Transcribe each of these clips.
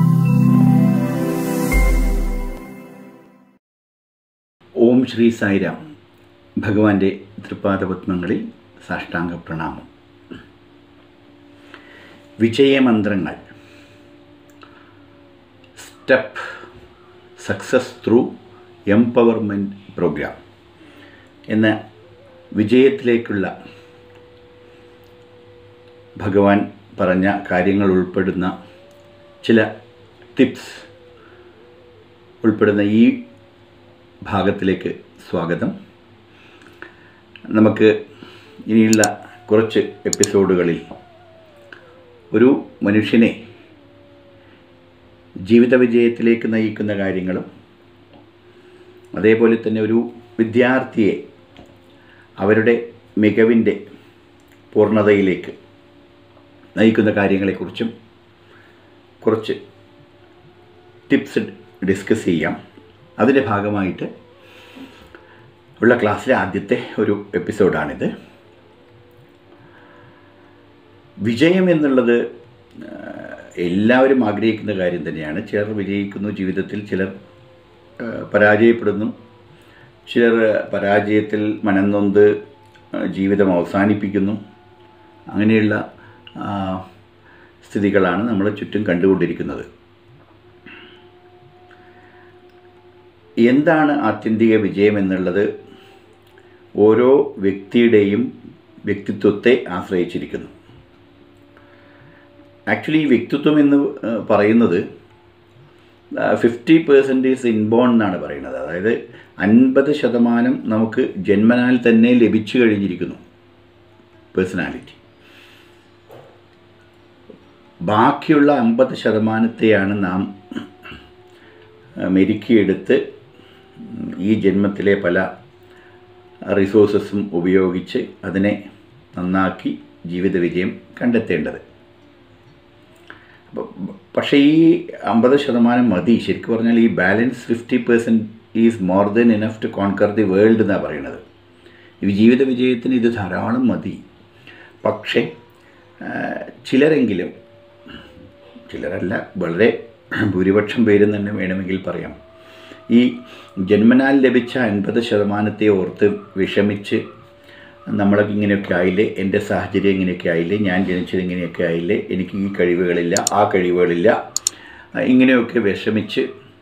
ഓം ശ്രീ സായിരാം ഭഗവാന്റെ തൃപ്പാദപത്മങ്ങളിൽ സാഷ്ടാംഗ പ്രണാമം വിജയമന്ത്രങ്ങൾ step success through empowerment programme എന്ന വിജയത്തിലേക്കുള്ള ഭഗവാൻ പറഞ്ഞ കാര്യങ്ങൾ ഉൾപ്പെടുന്ന ചില ടിപ്സ് ഉൾപ്പെടുന്ന ഈ ഭാഗത്തിലേക്ക് സ്വാഗതം നമുക്ക് ഇനിയുള്ള കുറച്ച് എപ്പിസോഡുകളിൽ ഒരു മനുഷ്യനെ ജീവിത വിജയത്തിലേക്ക് നയിക്കുന്ന കാര്യങ്ങളും അതേപോലെ തന്നെ ഒരു വിദ്യാർത്ഥിയെ അവരുടെ മികവിൻ്റെ പൂർണ്ണതയിലേക്ക് നയിക്കുന്ന കാര്യങ്ങളെക്കുറിച്ചും കുറച്ച് ടിപ്സ് ഡിസ്കസ് ചെയ്യാം അതിൻ്റെ ഭാഗമായിട്ട് ഉള്ള ക്ലാസ്സിലെ ആദ്യത്തെ ഒരു എപ്പിസോഡാണിത് വിജയം എന്നുള്ളത് ആ, എല്ലാവരും ആഗ്രഹിക്കുന്ന കാര്യം തന്നെയാണ് ചിലർ വിജയിക്കുന്നു ജീവിതത്തിൽ ചിലർ ആ, പരാജയപ്പെടുന്നു ചിലർ പരാജയത്തിൽ മനംനൊന്ത് ആ, ജീവിതം അവസാനിപ്പിക്കുന്നു അങ്ങനെയുള്ള ആ, സ്ഥിതികളാണ് നമ്മൾ ചുറ്റും കണ്ടുകൊണ്ടിരിക്കുന്നത് എന്താണ് ആത്യന്തിക വിജയം എന്നുള്ളത് ഓരോ വ്യക്തിയുടെയും വ്യക്തിത്വത്തെ ആശ്രയിച്ചിരിക്കുന്നു ആക്ച്വലി ഈ വ്യക്തിത്വം എന്ന് ഏഹ്, പറയുന്നത് ഫിഫ്റ്റി പേഴ്സൻറ്റേജ് ഇൻബോൺ എന്നാണ് പറയുന്നത് അതായത് അൻപത് ശതമാനം നമുക്ക് ജന്മനാൽ തന്നെ ലഭിച്ചു കഴിഞ്ഞിരിക്കുന്നു പേഴ്സണാലിറ്റി ബാക്കിയുള്ള അമ്പത് ശതമാനത്തെയാണ് നാം ഏഹ്, മെരുക്കിയെടുത്ത് ഈ ജന്മത്തിലെ പല റിസോഴ്സസും ഉപയോഗിച്ച് അതിനെ നന്നാക്കി ജീവിത വിജയം കണ്ടെത്തേണ്ടത് അപ്പോൾ പക്ഷേ ഈ അമ്പത് ശതമാനം മതി ശരിക്കും പറഞ്ഞാൽ ഈ balance fifty percent is more than enough to conquer the world എന്നാണ് പറയുന്നത് ഈ ജീവിത വിജയത്തിന് ഇത് ധാരാളം മതി പക്ഷേ ആ, ചിലരെങ്കിലും ചിലരല്ല വളരെ ഭൂരിപക്ഷം പേരും തന്നെ വേണമെങ്കിൽ പറയാം ഈ ജന്മനാൽ ലഭിച്ച അൻപത് ശതമാനത്തെ ഓർത്ത് വിഷമിച്ച് നമ്മളൊക്കെ ഇങ്ങനെയൊക്കെ ആയില്ലേ എൻ്റെ സാഹചര്യം ഇങ്ങനെയൊക്കെ ആയില്ലേ ഞാൻ ജനിച്ചത് ഇങ്ങനെയൊക്കെ ആയില്ലേ എനിക്ക് ഈ കഴിവുകളില്ല ആ കഴിവുകളില്ല ആ, ഇങ്ങനെയൊക്കെ വിഷമിച്ച്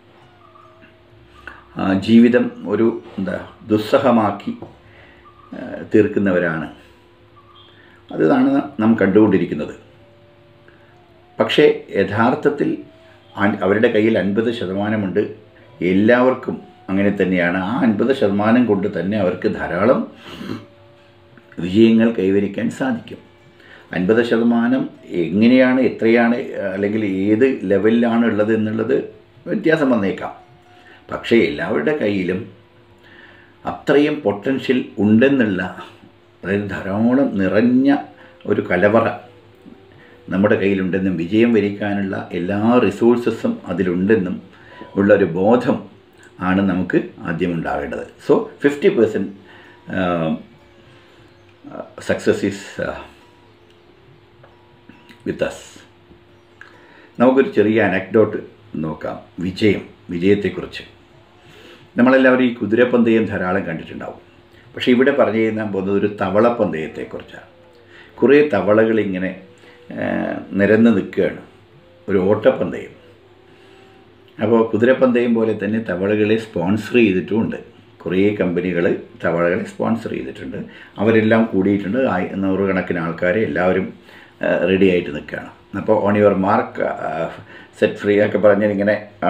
ആ, ജീവിതം ഒരു എന്താ ദുസ്സഹമാക്കി ആ, തീർക്കുന്നവരാണ് അതാണ് നാം കണ്ടുകൊണ്ടിരിക്കുന്നത് പക്ഷേ യഥാർത്ഥത്തിൽ അൻ- അവരുടെ കയ്യിൽ അൻപത് ശതമാനമുണ്ട് എല്ലാവർക്കും അങ്ങനെ തന്നെയാണ് ആ അൻപത് ശതമാനം കൊണ്ട് തന്നെ അവർക്ക് ധാരാളം വിജയങ്ങൾ കൈവരിക്കാൻ സാധിക്കും അൻപത് ശതമാനം എങ്ങനെയാണ് എത്രയാണ് അല്ലെങ്കിൽ ഏത് ലെവലിലാണ് ഉള്ളത് എന്നുള്ളത് വ്യത്യാസം വന്നേക്കാം പക്ഷേ എല്ലാവരുടെ കയ്യിലും അത്രയും പൊട്ടൻഷ്യൽ ഉണ്ടെന്നുള്ള അതായത് ധാരാളം നിറഞ്ഞ ഒരു കലവറ നമ്മുടെ കയ്യിലുണ്ടെന്നും വിജയം വരിക്കാനുള്ള എല്ലാ റിസോഴ്സസും അതിലുണ്ടെന്നും ഉള്ള ഒരു ബോധം ആണ് നമുക്ക് ആദ്യം ഉണ്ടാവേണ്ടത് so fifty percent success is with us നമുക്കൊരു ചെറിയ അനക്ഡോട്ട് നോക്കാം വിജയം വിജയത്തെക്കുറിച്ച് നമ്മളെല്ലാവരും ഈ കുതിരപ്പന്തയം ധാരാളം കണ്ടിട്ടുണ്ടാവും പക്ഷേ ഇവിടെ പറഞ്ഞു കഴിഞ്ഞാൽ പോകുന്നത് ഒരു തവളപ്പന്തയത്തെക്കുറിച്ചാണ് കുറേ തവളകൾ ഇങ്ങനെ ആ, നിരന്ന് നിൽക്കുകയാണ് ഒരു ഓട്ടപ്പന്തയം അപ്പോൾ കുതിരപ്പന്തയം പോലെ തന്നെ തവളകളെ സ്പോൺസർ ചെയ്തിട്ടുമുണ്ട് കുറേ കമ്പനികൾ തവളകളെ സ്പോൺസർ ചെയ്തിട്ടുണ്ട് അവരെല്ലാം കൂടിയിട്ടുണ്ട് ആയി- നൂറുകണക്കിന് ആൾക്കാർ എല്ലാവരും റെഡി ആയിട്ട് നിൽക്കുകയാണ് അപ്പോൾ on your mark set free ഒക്കെ പറഞ്ഞാൽ ഇങ്ങനെ ആ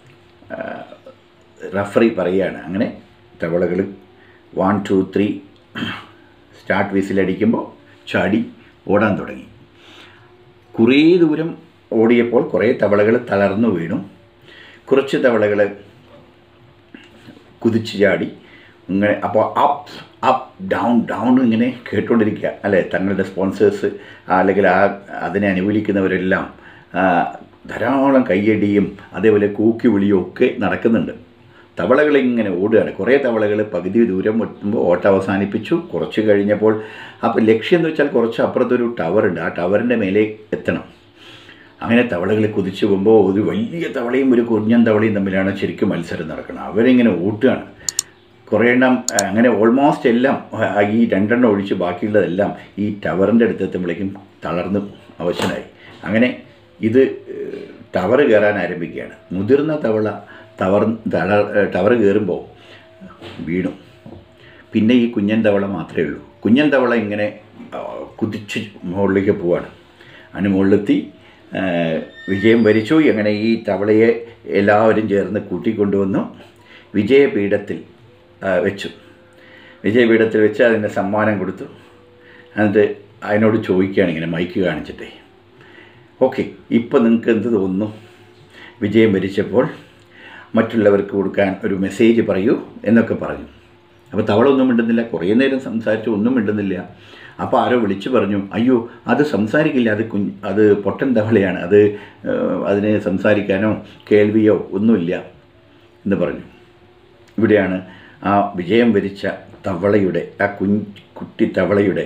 റഫറി പറയുകയാണ് അങ്ങനെ തവളകൾ വൺ ടു ത്രീ സ്റ്റാർട്ട് വിസിലടിക്കുമ്പോൾ ചാടി ഓടാൻ തുടങ്ങി കുറേ ദൂരം ഓടിയപ്പോൾ കുറേ തവളകൾ തളർന്നു വീണു കുറച്ച് തവളകൾ കുതിച്ചു ചാടി ഇങ്ങനെ അപ്പോൾ അപ്പ് അപ്പ് ഡൗൺ ഡൗൺ ഇങ്ങനെ കേട്ടുകൊണ്ടിരിക്കുക അല്ലേ തങ്ങളുടെ സ്പോൺസേഴ്സ് അല്ലെങ്കിൽ ആ അതിനെ അനുകൂലിക്കുന്നവരെല്ലാം ആ, ധാരാളം കയ്യടിയും അതേപോലെ കൂക്കി വിളിയും ഒക്കെ നടക്കുന്നുണ്ട് തവളകൾ ഇങ്ങനെ ഓടുകയാണ് കുറേ തവളകൾ പകുതി ദൂരം എത്തുമ്പോൾ ഓട്ടം അവസാനിപ്പിച്ചു കുറച്ച് കഴിഞ്ഞപ്പോൾ അപ്പോൾ ലക്ഷ്യം എന്ന് വെച്ചാൽ കുറച്ച് അപ്പുറത്തൊരു ടവറുണ്ട് ആ ടവറിൻ്റെ മേലെ എത്തണം അങ്ങനെ തവളകൾ കുതിച്ചു പോകുമ്പോൾ ഒരു വലിയ തവളയും ഒരു കുഞ്ഞൻ തവളയും തമ്മിലാണ് ശരിക്കും മത്സരം നടക്കുന്നത് അവരിങ്ങനെ ഓട്ടുകയാണ് കുറേ എണ്ണം ആ, അങ്ങനെ ഓൾമോസ്റ്റ് എല്ലാം ആ, ഈ രണ്ടെണ്ണം ഒഴിച്ച് ബാക്കിയുള്ളതെല്ലാം ഈ ടവറിൻ്റെ അടുത്തെത്തുമ്പോഴേക്കും തളർന്ന് അവശനായി അങ്ങനെ ഇത് ഏഹ്, ടവർ കയറാൻ ആരംഭിക്കുകയാണ് മുതിർന്ന തവള ടവർ തള ടവർ കയറുമ്പോൾ വീണു പിന്നെ ഈ കുഞ്ഞൻ തവള മാത്രമേ ഉള്ളൂ കുഞ്ഞൻ തവള ഇങ്ങനെ ആ, കുതിച്ച് മുകളിലേക്ക് പോവാണ് അതിന് മുകളിലെത്തി ആ, വിജയം വരിച്ചു അങ്ങനെ ഈ തവളയെ എല്ലാവരും ചേർന്ന് കൂട്ടിക്കൊണ്ടുവന്നു വിജയപീഠത്തിൽ ആ, വെച്ചു വിജയപീഠത്തിൽ വെച്ച് അതിന് സമ്മാനം കൊടുത്തു എന്നിട്ട് അതിനോട് ചോദിക്കുകയാണ് ഇങ്ങനെ മൈക്ക് കാണിച്ചിട്ടേ ഓക്കെ ഇപ്പം നിങ്ങൾക്ക് എന്ത് തോന്നുന്നു വിജയം വരിച്ചപ്പോൾ മറ്റുള്ളവർക്ക് കൊടുക്കാൻ ഒരു മെസ്സേജ് പറയൂ എന്നൊക്കെ പറഞ്ഞു അപ്പോൾ തവള ഒന്നും മിണ്ടുന്നില്ല കുറേ നേരം സംസാരിച്ചു ഒന്നും മിണ്ടുന്നില്ല അപ്പോൾ ആരോ വിളിച്ചു പറഞ്ഞു അയ്യോ അത് സംസാരിക്കില്ല അത് കുഞ്ഞ് അത് പൊട്ടൻ തവളയാണ് അത് ഏഹ്, അതിന് സംസാരിക്കാനോ കേൾവിയോ ഒന്നുമില്ല എന്ന് പറഞ്ഞു ഇവിടെയാണ് ആ വിജയം വരിച്ച തവളയുടെ ആ കുഞ്ഞ് കുട്ടി തവളയുടെ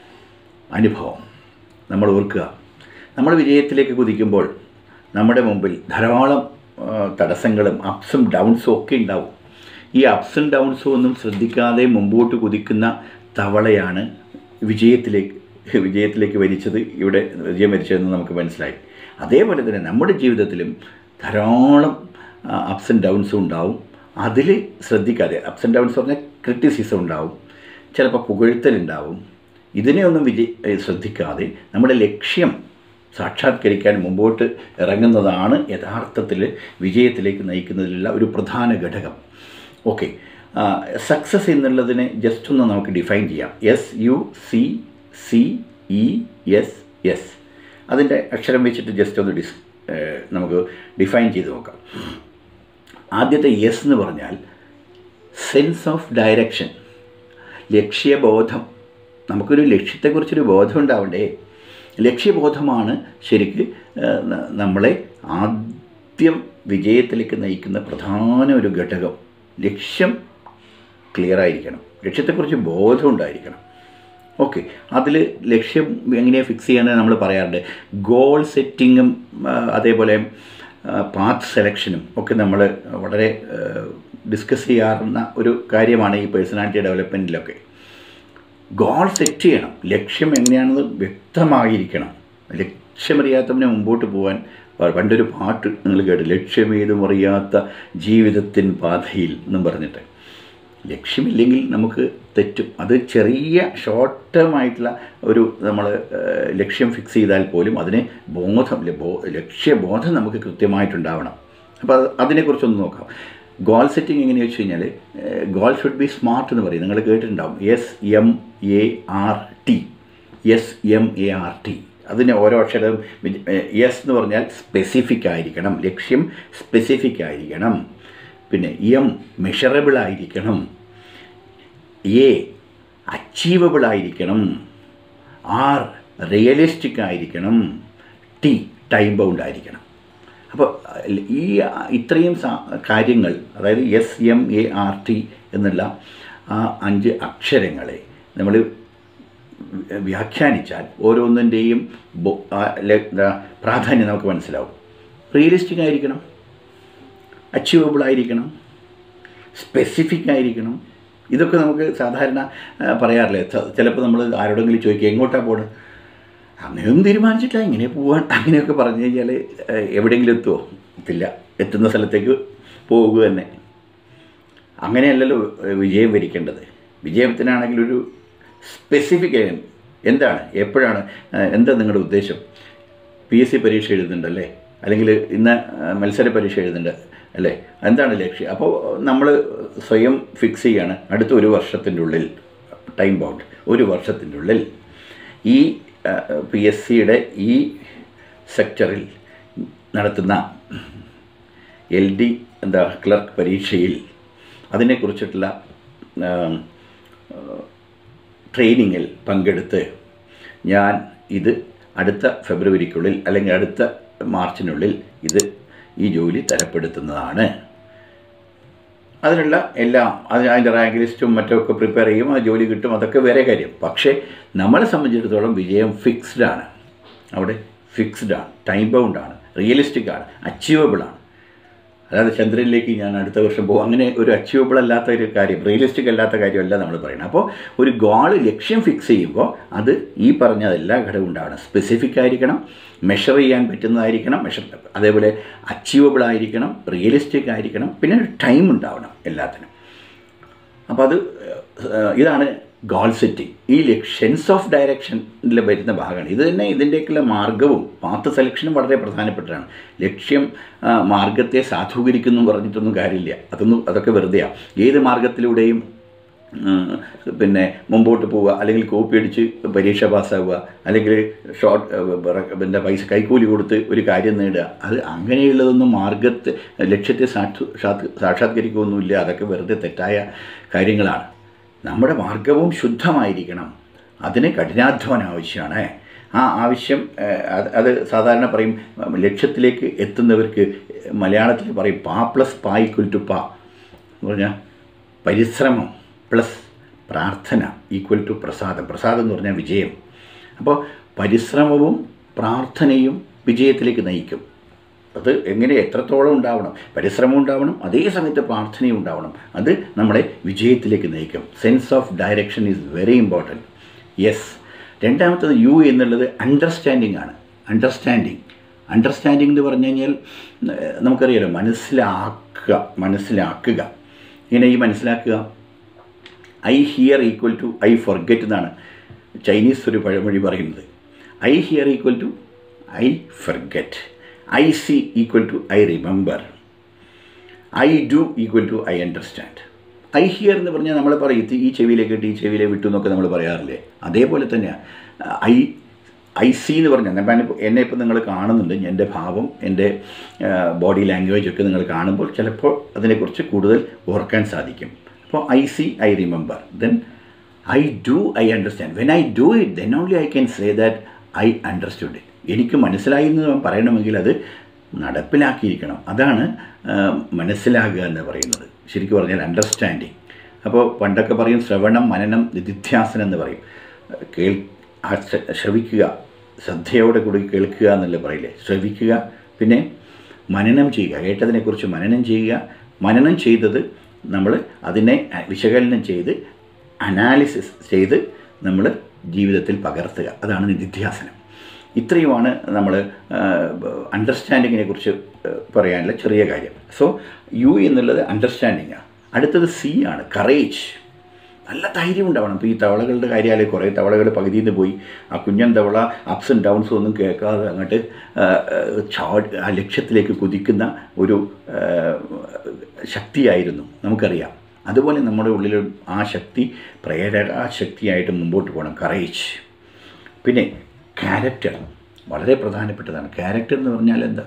അനുഭവം നമ്മൾ ഓർക്കുക നമ്മൾ വിജയത്തിലേക്ക് കുതിക്കുമ്പോൾ നമ്മുടെ മുമ്പിൽ ധാരാളം ആ, തടസ്സങ്ങളും അപ്സും ഡൗൺസും ഒക്കെ ഉണ്ടാവും ഈ അപ്സും ഡൗൺസും ഒന്നും ശ്രദ്ധിക്കാതെ മുമ്പോട്ട് കുതിക്കുന്ന തവളയാണ് വിജയത്തിലേക്ക് വിജയത്തിലേക്ക് വരിച്ചത് ഇവിടെ വിജയം വരിച്ചതെന്ന് നമുക്ക് മനസ്സിലായി അതേപോലെ തന്നെ നമ്മുടെ ജീവിതത്തിലും ധാരാളം അപ്സ് ആൻഡ് ഡൗൺസും ഉണ്ടാവും അതിൽ ശ്രദ്ധിക്കാതെ അപ്സ് ആൻഡ് ഡൗൺസ് പറഞ്ഞാൽ ക്രിറ്റിസിസം ഉണ്ടാവും ചിലപ്പോൾ പുകഴ്ത്തലുണ്ടാവും ഇതിനെയൊന്നും വിജയ ഏഹ് ശ്രദ്ധിക്കാതെ നമ്മുടെ ലക്ഷ്യം സാക്ഷാത്കരിക്കാൻ മുമ്പോട്ട് ഇറങ്ങുന്നതാണ് യഥാർത്ഥത്തിൽ വിജയത്തിലേക്ക് നയിക്കുന്നതിലുള്ള ഒരു പ്രധാന ഘടകം ഓക്കെ സക്സസ് എന്നുള്ളതിനെ ജസ്റ്റ് ഒന്ന് നമുക്ക് ഡിഫൈൻ ചെയ്യാം S U C C E S S അതിൻ്റെ അക്ഷരം വെച്ചിട്ട് ജസ്റ്റ് ഒന്ന് ഡിസ് ഏഹ് നമുക്ക് ഡിഫൈൻ ചെയ്ത് നോക്കാം ആദ്യത്തെ യെസ് എന്ന് പറഞ്ഞാൽ സെൻസ് ഓഫ് ഡയറക്ഷൻ ലക്ഷ്യബോധം നമുക്കൊരു ലക്ഷ്യത്തെക്കുറിച്ചൊരു ബോധം ഉണ്ടാവണ്ടേ ലക്ഷ്യബോധമാണ് ശരിക്ക് ഏഹ്, ന- നമ്മളെ ആദ്യം വിജയത്തിലേക്ക് നയിക്കുന്ന പ്രധാന ഒരു ഘടകം ലക്ഷ്യം ക്ലിയർ ആയിരിക്കണം ലക്ഷ്യത്തെക്കുറിച്ച് ബോധം ഉണ്ടായിരിക്കണം ഓക്കെ അതിൽ ലക്ഷ്യം എങ്ങനെയാണ് ഫിക്സ് ചെയ്യാന്ന് നമ്മൾ പറയാറുണ്ട് ഗോൾ സെറ്റിങ്ങും അതേപോലെ പാത്ത് സെലക്ഷനും ഒക്കെ നമ്മൾ വളരെ ഡിസ്കസ് ചെയ്യാറുന്ന ഒരു കാര്യമാണ് ഈ പേഴ്സണാലിറ്റി ഡെവലപ്മെൻറ്റിലൊക്കെ ഗോൾ സെറ്റ് ചെയ്യണം ലക്ഷ്യം എങ്ങനെയാണെന്ന് വ്യക്തമായിരിക്കണം ലക്ഷ്യമറിയാത്തവനെ മുമ്പോട്ട് പോകാൻ പ- പണ്ടൊരു പാട്ട് നിങ്ങൾ കേട്ടു ലക്ഷ്യമേതും അറിയാത്ത ജീവിതത്തിൻ പാതയിൽ എന്നും പറഞ്ഞിട്ട് ലക്ഷ്യമില്ലെങ്കിൽ നമുക്ക് തെറ്റും അത് ചെറിയ ഷോർട്ട് ടേം ആയിട്ടുള്ള ഒരു നമ്മൾ ലക്ഷ്യം ഫിക്സ് ചെയ്താൽ പോലും അതിന് ബോധം ല- ബോ- ലക്ഷ്യബോധം നമുക്ക് കൃത്യമായിട്ടുണ്ടാവണം അപ്പോൾ അത് അതിനെക്കുറിച്ചൊന്ന് നോക്കാം ഗോൾ സെറ്റിംഗ് എങ്ങനെയാണെന്ന് വെച്ച് കഴിഞ്ഞാൽ ഗോൾ ഷുഡ് ബി സ്മാർട്ട് എന്ന് പറയും നിങ്ങൾ കേട്ടിട്ടുണ്ടാവും S M A R T S M A R T അതിന് ഓരോ അക്ഷരവും എസ് എന്ന് പറഞ്ഞാൽ സ്പെസിഫിക് ആയിരിക്കണം ലക്ഷ്യം സ്പെസിഫിക് ആയിരിക്കണം പിന്നെ എം മെഷറബിൾ ആയിരിക്കണം എ അച്ചീവബിൾ ആയിരിക്കണം ആർ റിയലിസ്റ്റിക് ആയിരിക്കണം ടി ടൈം ബൗണ്ട് ആയിരിക്കണം അപ്പോൾ ഈ ഇത്രയും സാ- കാര്യങ്ങൾ അതായത് S M A R T എന്നുള്ള ആ അഞ്ച് അക്ഷരങ്ങളെ നമ്മൾ വ്യാഖ്യാനിച്ചാൽ ഓരോന്നിൻ്റെയും ബോ- ആ ലെ- എന്താ പ്രാധാന്യം നമുക്ക് മനസ്സിലാവും റിയലിസ്റ്റിക് ആയിരിക്കണം അച്ചീവബിൾ ആയിരിക്കണം സ്പെസിഫിക് ആയിരിക്കണം ഇതൊക്കെ നമുക്ക് സാധാരണ ആ, പറയാറില്ലേ ച- ചിലപ്പോൾ നമ്മൾ ആരോടെങ്കിലും ചോദിക്കുക എങ്ങോട്ടാണ് പോകണം അങ്ങനെയൊന്നും തീരുമാനിച്ചിട്ടില്ല ഇങ്ങനെ പോവാൻ അങ്ങനെയൊക്കെ പറഞ്ഞു കഴിഞ്ഞാൽ ആ, എവിടെയെങ്കിലും എത്തുമോ എത്തില്ല എത്തുന്ന സ്ഥലത്തേക്ക് പോകുക തന്നെ അങ്ങനെയല്ലല്ലോ ഏഹ്, വിജയം വരിക്കേണ്ടത് വിജയത്തിനാണെങ്കിൽ ഒരു സ്പെസിഫിക് എന്താണ് എപ്പോഴാണ് ഏഹ്, എന്താ നിങ്ങളുടെ ഉദ്ദേശം പി എസ് സി പരീക്ഷ എഴുതുന്നുണ്ടല്ലേ അല്ലെങ്കിൽ ഇന്ന് ഏഹ്, മത്സര പരീക്ഷ എഴുതുന്നുണ്ട് അല്ലേ എന്താണ് ലക്ഷ്യം അപ്പോൾ നമ്മൾ സ്വയം ഫിക്സ് ചെയ്യാണ് അടുത്ത ഒരു വർഷത്തിൻ്റെ ഉള്ളിൽ ടൈം ബൗണ്ട് ഒരു വർഷത്തിൻ്റെ ഉള്ളിൽ ഈ പി എസ് സിയുടെ ഈ സെക്ടറിൽ നടത്തുന്ന എൽ ഡി എന്താ ക്ലർക്ക് പരീക്ഷയിൽ അതിനെക്കുറിച്ചിട്ടുള്ള ആം, ആ, ട്രെയിനിങ്ങിൽ പങ്കെടുത്ത് ഞാൻ ഇത് അടുത്ത ഫെബ്രുവരിക്കുള്ളിൽ അല്ലെങ്കിൽ അടുത്ത മാർച്ചിനുള്ളിൽ ഇത് ഈ ജോലി തരപ്പെടുത്തുന്നതാണ് അതിനുള്ള എല്ലാം അത് അതിൻ്റെ റാങ്ക് ലിസ്റ്റും മറ്റൊക്കെ പ്രിപ്പയർ ചെയ്യും ആ ജോലി കിട്ടും അതൊക്കെ വേറെ കാര്യം പക്ഷേ നമ്മളെ സംബന്ധിച്ചിടത്തോളം വിജയം ഫിക്സ്ഡ് ആണ് അവിടെ ഫിക്സ്ഡ് ആണ് ടൈം ബൗണ്ട് ആണ് റിയലിസ്റ്റിക് ആണ് അച്ചീവബിൾ ആണ് അതായത് ചന്ദ്രനിലേക്ക് ഞാൻ അടുത്ത വർഷം പോകും അങ്ങനെ ഒരു അച്ചീവബിൾ അല്ലാത്ത ഒരു കാര്യം റിയലിസ്റ്റിക് അല്ലാത്ത കാര്യമല്ല നമ്മൾ പറയുന്നത് അപ്പോൾ ഒരു ഗോൾ ലക്ഷ്യം ഫിക്സ് ചെയ്യുമ്പോൾ അത് ഈ പറഞ്ഞ എല്ലാ ഘടകവും ഉണ്ടാവണം സ്പെസിഫിക് ആയിരിക്കണം മെഷർ ചെയ്യാൻ പറ്റുന്നതായിരിക്കണം മെഷർ അതേപോലെ അച്ചീവബിൾ ആയിരിക്കണം റിയലിസ്റ്റിക് ആയിരിക്കണം പിന്നെ ഒരു ടൈം ഉണ്ടാവണം എല്ലാത്തിനും അപ്പോൾ അത് ഏഹ്, ഇതാണ് ഗോൾ സെറ്റിംഗ് ഈ സെൻസ് ഓഫ് ഡയറക്ഷനിൽ വരുന്ന ഭാഗമാണ് ഇത് തന്നെ ഇതിൻ്റെയൊക്കെയുള്ള മാർഗവും പാത്ത് സെലക്ഷനും വളരെ പ്രധാനപ്പെട്ടതാണ് ലക്ഷ്യം ആ, മാർഗത്തെ സാധൂകരിക്കുന്നു എന്ന് പറഞ്ഞിട്ടൊന്നും കാര്യമില്ല അതൊന്നും അതൊക്കെ വെറുതെയാണ് ഏത് മാർഗത്തിലൂടെയും ഉം, പിന്നെ മുമ്പോട്ട് പോവുക അല്ലെങ്കിൽ കോപ്പി അടിച്ച് പരീക്ഷ പാസ്സാവുക അല്ലെങ്കിൽ ഷോർട്ട് പിന്നെ പൈസ കൈക്കൂലി കൊടുത്ത് ഒരു കാര്യം നേടുക അത് അങ്ങനെയുള്ളതൊന്നും മാർഗത്തെ ലക്ഷ്യത്തെ സാക്ഷു സാക്ഷാ- സാക്ഷാത്കരിക്കുകയൊന്നുമില്ല അതൊക്കെ വെറുതെ തെറ്റായ കാര്യങ്ങളാണ് നമ്മുടെ മാർഗവും ശുദ്ധമായിരിക്കണം അതിന് കഠിനാധ്വാനം ആവശ്യമാണ് ആ ആവശ്യം ഏഹ്, അത് അത് സാധാരണ പറയും ഉം, ലക്ഷ്യത്തിലേക്ക് എത്തുന്നവർക്ക് മലയാളത്തിൽ പറയും പാ പ്ലസ് പാ ഈക്വൽ ടു പാ എന്ന് പറഞ്ഞാൽ പരിശ്രമം പ്ലസ് പ്രാർത്ഥന ഈക്വൽ ടു പ്രസാദം പ്രസാദം എന്ന് പറഞ്ഞാൽ വിജയം അപ്പോൾ പരിശ്രമവും പ്രാർത്ഥനയും വിജയത്തിലേക്ക് നയിക്കും അത് എങ്ങനെ എത്രത്തോളം ഉണ്ടാവണം പരിശ്രമം ഉണ്ടാവണം അതേ സമയത്ത് പ്രാർത്ഥനയും ഉണ്ടാവണം അത് നമ്മളെ വിജയത്തിലേക്ക് നയിക്കും sense of direction is very important yes രണ്ടാമത്തത് യു എന്നുള്ളത് അണ്ടർസ്റ്റാൻഡിംഗ് ആണ് അണ്ടർസ്റ്റാൻഡിങ് അണ്ടർസ്റ്റാൻഡിംഗ് എന്ന് പറഞ്ഞു കഴിഞ്ഞാൽ ഏഹ്, നമുക്കറിയാലോ മനസ്സിലാക്കുക മനസ്സിലാക്കുക ഇങ്ങനെ ഈ മനസ്സിലാക്കുക I hear equal to I forget എന്നാണ് ചൈനീസ് ഒരു പഴമൊഴി പറയുന്നത് I hear equal to I forget I see equal to I remember I do equal to I understand I hear എന്ന് പറഞ്ഞാൽ നമ്മൾ പറയും ഇത് ഈ ചെവിയിലേക്ക് ഇട്ട് ഈ ചെവിയിലെ വിട്ടു എന്നൊക്കെ നമ്മൾ പറയാറില്ലേ അതേപോലെ തന്നെയാണ് ഐ ഐ സി എന്ന് പറഞ്ഞാൽ ഞാൻ ഇപ്പം എന്നെ ഇപ്പം നിങ്ങൾ കാണുന്നുണ്ട് എൻ്റെ ഭാവം എൻ്റെ ബോഡി ലാംഗ്വേജ് ഒക്കെ നിങ്ങൾ കാണുമ്പോൾ ചിലപ്പോൾ അതിനെക്കുറിച്ച് കൂടുതൽ ഓർക്കാൻ സാധിക്കും അപ്പോൾ I see I remember then I do I understand when I do it then only I can say that I understood it എനിക്ക് മനസ്സിലായി എന്ന് പറയണമെങ്കിൽ അത് നടപ്പിലാക്കിയിരിക്കണം അതാണ് ആ, മനസ്സിലാകുക എന്ന് പറയുന്നത് ശരിക്കും പറഞ്ഞാൽ അണ്ടർസ്റ്റാൻഡിങ് അപ്പോൾ പണ്ടൊക്കെ പറയും ശ്രവണം മനനം നിധിധ്യാസനം എന്ന് പറയും കേൾ ആ ശ്ര- ശ്രവിക്കുക ശ്രദ്ധയോടെ കൂടി കേൾക്കുക എന്നല്ല പറയില്ലേ ശ്രവിക്കുക പിന്നെ മനനം ചെയ്യുക കേട്ടതിനെക്കുറിച്ച് മനനം ചെയ്യുക മനനം ചെയ്തത് നമ്മൾ അതിനെ വിശകലനം ചെയ്ത് അനാലിസിസ് ചെയ്ത് നമ്മൾ ജീവിതത്തിൽ പകർത്തുക അതാണ് നിധിധ്യാസനം ഇത്രയുമാണ് നമ്മൾ അണ്ടർസ്റ്റാൻഡിങ്ങിനെ കുറിച്ച് പറയാനുള്ള ചെറിയ കാര്യം സോ യു എന്നുള്ളത് അണ്ടർസ്റ്റാൻഡിങ്ങാണ് അടുത്തത് സി ആണ് കറേജ് നല്ല ധൈര്യം ഉണ്ടാവണം ഇപ്പോൾ ഈ തവളകളുടെ കാര്യമായാലും കുറേ തവളകൾ പകുതിയിൽ നിന്ന് പോയി ആ കുഞ്ഞൻ തവള അപ്സ് ആൻഡ് ഡൗൺസ് ഒന്നും കേൾക്കാതെ അങ്ങോട്ട് ആ, ആ, ചാട് ആ ലക്ഷ്യത്തിലേക്ക് കുതിക്കുന്ന ഒരു ആ, ശക്തിയായിരുന്നു നമുക്കറിയാം അതുപോലെ നമ്മുടെ ഉള്ളിൽ ആ ശക്തി പ്രേരക ശക്തിയായിട്ട് മുമ്പോട്ട് പോകണം കറേജ് പിന്നെ ക്യാരക്ടർ വളരെ പ്രധാനപ്പെട്ടതാണ് ക്യാരക്ടർ എന്ന് പറഞ്ഞാൽ എന്താ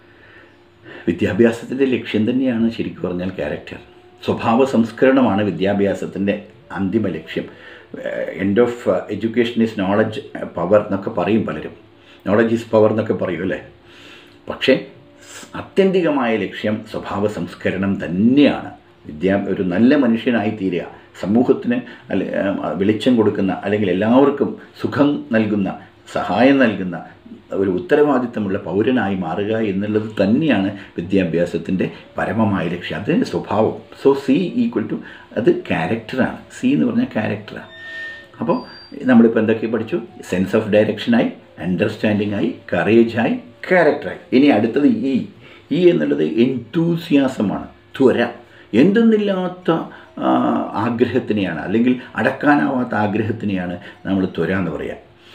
വിദ്യാഭ്യാസത്തിൻ്റെ ലക്ഷ്യം തന്നെയാണ് ശരിക്കും പറഞ്ഞാൽ ക്യാരക്ടർ സ്വഭാവ സംസ്കരണമാണ് വിദ്യാഭ്യാസത്തിൻ്റെ അന്തിമ ലക്ഷ്യം end of education is knowledge power എന്നൊക്കെ പറയും പലരും നോളജ് ഈസ് പവർ എന്നൊക്കെ പറയും അല്ലേ പക്ഷേ അത്യന്തികമായ ലക്ഷ്യം സ്വഭാവ സംസ്കരണം തന്നെയാണ് വിദ്യാ ഒരു നല്ല മനുഷ്യനായി തീരുക സമൂഹത്തിന് അല്ലെ ആ, വെളിച്ചം കൊടുക്കുന്ന അല്ലെങ്കിൽ എല്ലാവർക്കും സുഖം നൽകുന്ന സഹായം നൽകുന്ന ഒരു ഉത്തരവാദിത്തമുള്ള പൗരനായി മാറുക എന്നുള്ളത് തന്നെയാണ് വിദ്യാഭ്യാസത്തിൻ്റെ പരമമായ ലക്ഷ്യം അതിൻ്റെ സ്വഭാവം സോ സി ഈക്വൽ ടു അത് ക്യാരക്ടറാണ് സി എന്ന് പറഞ്ഞാൽ ക്യാരക്ടറാണ് അപ്പോൾ നമ്മളിപ്പോൾ എന്തൊക്കെ പഠിച്ചു സെൻസ് ഓഫ് ഡയറക്ഷനായി അണ്ടർസ്റ്റാൻഡിംഗ് ആയി കറേജായി ക്യാരക്ടറായി ഇനി അടുത്തത് ഇ ഇ എന്നുള്ളത് എൻതൂസിയാസമാണ് ത്വര എന്തെന്നില്ലാത്ത ആ, ആഗ്രഹത്തിനെയാണ് അല്ലെങ്കിൽ അടക്കാനാവാത്ത ആഗ്രഹത്തിനെയാണ് നമ്മൾ ത്വര എന്ന് പറയുക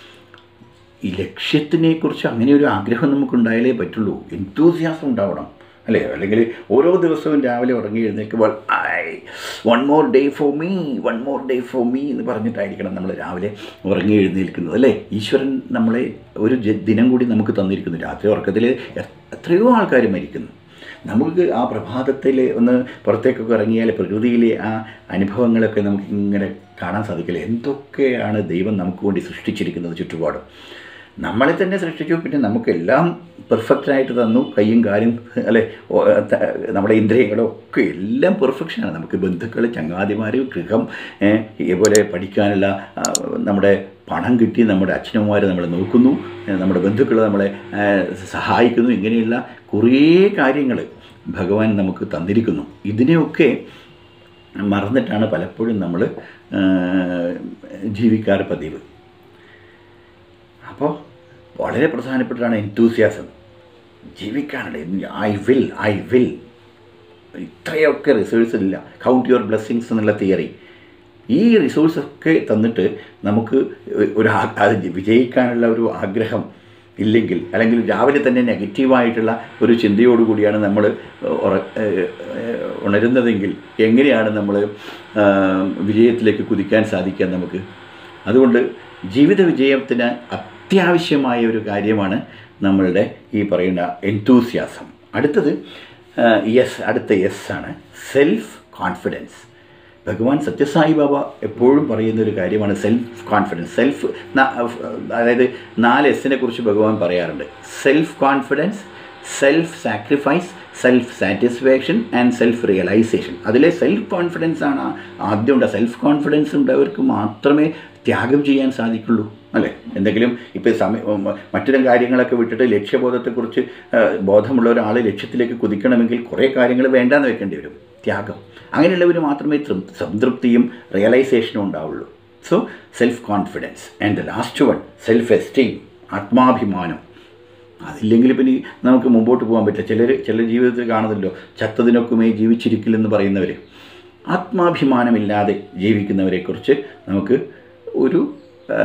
ഈ ലക്ഷ്യത്തിനെക്കുറിച്ച് അങ്ങനെ ഒരു ആഗ്രഹം നമുക്കുണ്ടായാലേ പറ്റുള്ളൂ എൻതൂസിയാസം ഉണ്ടാവണം അല്ലേ അല്ലെങ്കിൽ ഓരോ ദിവസവും രാവിലെ ഉറങ്ങി എഴുന്നേൽക്കുമ്പോൾ I one more day for me one more day for me എന്ന് പറഞ്ഞിട്ടായിരിക്കണം നമ്മൾ രാവിലെ ഉറങ്ങി എഴുന്നേൽക്കുന്നത് അല്ലേ ഈശ്വരൻ നമ്മളെ ഒരു ജ- ദിനം കൂടി നമുക്ക് തന്നിരിക്കുന്നു രാത്രി ഉറക്കത്തിൽ എ- എത്രയോ ആൾക്കാർ മരിക്കുന്നു നമുക്ക് ആ പ്രഭാതത്തിൽ ഒന്ന് പുറത്തേക്കൊക്കെ ഇറങ്ങിയാൽ പ്രകൃതിയിലെ ആ അനുഭവങ്ങളൊക്കെ നമുക്ക് ഇങ്ങനെ കാണാൻ സാധിക്കില്ല എന്തൊക്കെയാണ് ദൈവം നമുക്ക് വേണ്ടി സൃഷ്ടിച്ചിരിക്കുന്നത് ചുറ്റുപാടും നമ്മളെ തന്നെ സൃഷ്ടിച്ചു പിന്നെ നമുക്കെല്ലാം പെർഫെക്റ്റായിട്ട് തന്നു കയ്യും കാലും അല്ലെ ഓ, ത- നമ്മുടെ ഇന്ദ്രിയങ്ങളും ഒക്കെ എല്ലാം പെർഫെക്ഷനാണ് നമുക്ക് ബന്ധുക്കൾ ചങ്ങാതിമാർ ഗൃഹം ഏ, ഇതുപോലെ പഠിക്കാനുള്ള ആ, നമ്മുടെ പണം കിട്ടി നമ്മുടെ അച്ഛനമ്മമാർ നമ്മളെ നോക്കുന്നു ഏഹ് നമ്മുടെ ബന്ധുക്കൾ നമ്മളെ ഏഹ് സഹായിക്കുന്നു ഇങ്ങനെയുള്ള കുറേ കാര്യങ്ങൾ ഭഗവാൻ നമുക്ക് തന്നിരിക്കുന്നു ഇതിനെയൊക്കെ മറന്നിട്ടാണ് പലപ്പോഴും നമ്മൾ ജീവിക്കാറ് പതിവ് അപ്പോൾ വളരെ പ്രധാനപ്പെട്ടതാണ് എൻതൂസിയാസം ജീവിക്കാനുള്ള ഐ വിൽ ഐ വിൽ ഇത്രയൊക്കെ റിസോഴ്സ് ഇല്ല കൗണ്ട് യുവർ ബ്ലെസ്സിങ്സ് എന്നുള്ള തിയറി ഈ റിസോഴ്സൊക്കെ തന്നിട്ട് നമുക്ക് ഒരു ആ- അത് വിജയിക്കാനുള്ള ഒരു ആഗ്രഹം ഇല്ലെങ്കിൽ അല്ലെങ്കിൽ രാവിലെ തന്നെ നെഗറ്റീവായിട്ടുള്ള ഒരു ചിന്തയോടുകൂടിയാണ് നമ്മൾ ഉറ- ഏഹ് ഏഹ് ഉണരുന്നതെങ്കിൽ എങ്ങനെയാണ് നമ്മൾ വിജയത്തിലേക്ക് കുതിക്കാൻ സാധിക്കുക നമുക്ക് അതുകൊണ്ട് ജീവിത വിജയത്തിന് അത്യാവശ്യമായ ഒരു കാര്യമാണ് നമ്മളുടെ ഈ പറയുന്ന എൻതൂസിയാസം അടുത്തത് യെസ് അടുത്ത യെസ് ആണ് സെൽഫ് കോൺഫിഡൻസ് ഭഗവാൻ സത്യസായി ബാബ എപ്പോഴും പറയുന്ന ഒരു കാര്യമാണ് സെൽഫ് കോൺഫിഡൻസ് സെൽഫ് അതായത് നാല് എസിനെ കുറിച്ച് ഭഗവാൻ പറയാറുണ്ട് self confidence self sacrifice self satisfaction and self realisation അതിലെ സെൽഫ് കോൺഫിഡൻസ് ആണ് ആദ്യം ഉണ്ട് സെൽഫ് കോൺഫിഡൻസ് ഉണ്ടവർക്ക് മാത്രമേ ത്യാഗം ചെയ്യാൻ സാധിക്കുള്ളൂ അല്ലേ എന്തെങ്കിലും ഇപ്പോൾ സമയ മറ്റൊരു കാര്യങ്ങളൊക്കെ വിട്ടിട്ട് ലക്ഷ്യബോധത്തെക്കുറിച്ച് ആ, ബോധമുള്ള ഒരാൾ ലക്ഷ്യത്തിലേക്ക് കുതിക്കണമെങ്കിൽ കുറേ കാര്യങ്ങൾ വേണ്ടാന്ന് വെക്കേണ്ടി വരും ത്യാഗം അങ്ങനെയുള്ളവർ മാത്രമേ തൃ- സംതൃപ്തിയും റിയലൈസേഷനും ഉണ്ടാവുള്ളൂ so self confidence and the last one self esteem ആത്മാഭിമാനം അതില്ലെങ്കിൽ പിന്നെ നമുക്ക് മുമ്പോട്ട് പോകാൻ പറ്റില്ല ചിലർ ചില ജീവിതത്തിൽ കാണുന്നല്ലോ ചത്തതിനൊക്കുമേ ജീവിച്ചിരിക്കില്ലെന്ന് പറയുന്നവർ ആത്മാഭിമാനമില്ലാതെ ജീവിക്കുന്നവരെക്കുറിച്ച് നമുക്ക് ഒരു ആ,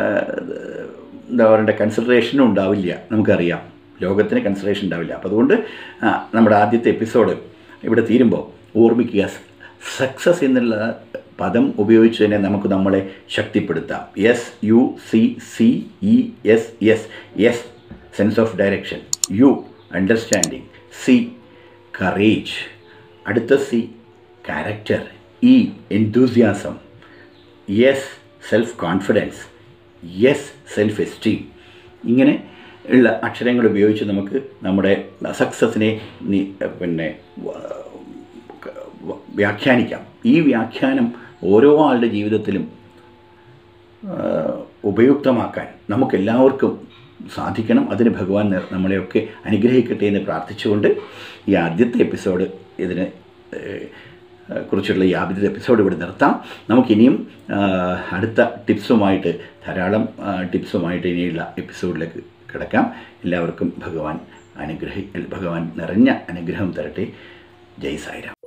എന്താ പറയണ്ട കൺസിഡറേഷനും ഉണ്ടാവില്ല നമുക്കറിയാം ലോകത്തിന് കൺസിഡറേഷൻ ഉണ്ടാവില്ല അപ്പോൾ അതുകൊണ്ട് ആ, നമ്മുടെ ആദ്യത്തെ എപ്പിസോഡ് ഇവിടെ തീരുമ്പോൾ ഓർമ്മിക്കുക സക്സസ് എന്നുള്ള പദം ഉപയോഗിച്ച് തന്നെ നമുക്ക് നമ്മളെ ശക്തിപ്പെടുത്താം S U C C E S S S sense of direction U understanding C courage അടുത്ത C character E enthusiasm yes self confidence yes self esteem ഇങ്ങനെ ഉള്ള അക്ഷരങ്ങൾ ഉപയോഗിച്ച് നമുക്ക് നമ്മുടെ സക്സസ്സിനെ നി- പിന്നെ വ- വ- വ്യാഖ്യാനിക്കാം ഈ വ്യാഖ്യാനം ഓരോ ആളുടെ ജീവിതത്തിലും ആ, ഉപയുക്തമാക്കാൻ നമുക്കെല്ലാവർക്കും സാധിക്കണം അതിന് ഭഗവാൻ ന- നമ്മളെയൊക്കെ അനുഗ്രഹിക്കട്ടെ എന്ന് പ്രാർത്ഥിച്ചുകൊണ്ട് ഈ ആദ്യത്തെ എപ്പിസോഡ് ഇതിന് ഏഹ്, കുറിച്ചുള്ള ഈ ആദ്യത്തെ എപ്പിസോഡ് ഇവിടെ നിർത്താം നമുക്കിനിയും ആ, അടുത്ത ടിപ്സുമായിട്ട് ധാരാളം ആ, ടിപ്സുമായിട്ട് ഇനിയുള്ള എപ്പിസോഡിലേക്ക് കിടക്കാം എല്ലാവർക്കും ഭഗവാൻ അനുഗ്രഹി ഭഗവാൻ നിറഞ്ഞ അനുഗ്രഹം തരട്ടെ ജയ് സായിരാം